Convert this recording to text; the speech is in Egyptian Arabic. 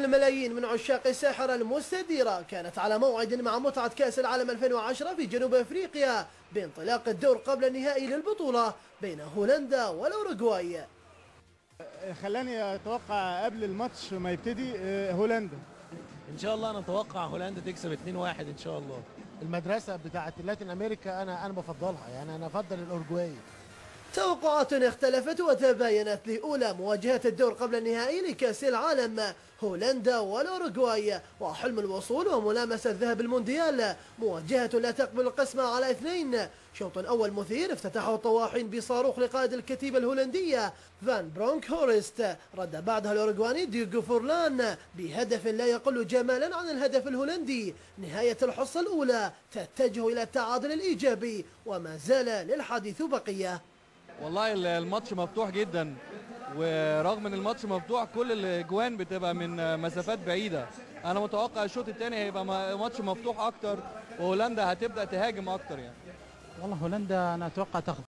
الملايين من عشاق الساحرة المستديرة كانت على موعد مع متعة كأس العالم 2010 في جنوب أفريقيا بانطلاق الدور قبل النهائي للبطولة بين هولندا والأوروغواي خلاني اتوقع قبل الماتش ما يبتدي آه، هولندا ان شاء الله نتوقع هولندا تكسب 2-1 ان شاء الله المدرسه بتاعت لاتين امريكا انا انا بفضلها يعني انا افضل الاورجواي توقعات اختلفت وتباينت لأولى مواجهة الدور قبل النهائي لكأس العالم هولندا والأوروغواي وحلم الوصول وملامسة ذهب المونديال مواجهة لا تقبل القسمة على اثنين شوط أول مثير افتتحه الطواحين بصاروخ لقائد الكتيبة الهولندية فان برونك هورست رد بعدها الأوروغواني ديوغو فورلان بهدف لا يقل جمالا عن الهدف الهولندي نهاية الحصة الأولى تتجه إلى التعادل الإيجابي وما زال للحديث بقية والله ال- الماتش مفتوح جدا ورغم ان الماتش مفتوح كل الاجوان بتبقى من مسافات بعيده انا متوقع الشوط الثاني هيبقى ما- ماتش مفتوح اكتر وهولندا هتبدا تهاجم اكتر يعني والله هولندا انا اتوقع تاخذ